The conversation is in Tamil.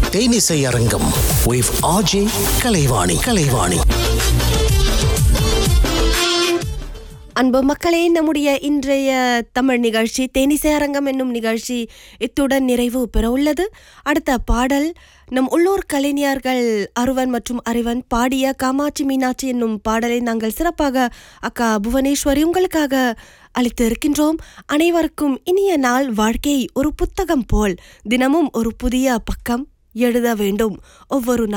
தேனிசை அரங்கம் with ஆர்ஜே கலைவாணி கலைவாணி அன்பு மக்களே நம்முடைய இன்றைய தமிழ் நிகழ்ச்சி தேனிசை அரங்கம் என்னும் நிகழ்ச்சி இத்துடன் நிறைவு பெற உள்ளது அடுத்த பாடல் நம் உள்ளூர் கலைஞர்கள் அருவன் மற்றும் அறிவன் பாடிய காமாட்சி மீனாட்சி என்னும் பாடலை நாங்கள் சிறப்பாக அக்கா புவனேஸ்வரி உங்களுக்காக அளித்து இருக்கின்றோம் அனைவருக்கும் இனிய நாள் வாழ்க்கை ஒரு புத்தகம் போல் தினமும் ஒரு புதிய பக்கம் எழுத வேண்டும் ஒவ்வொரு நாள்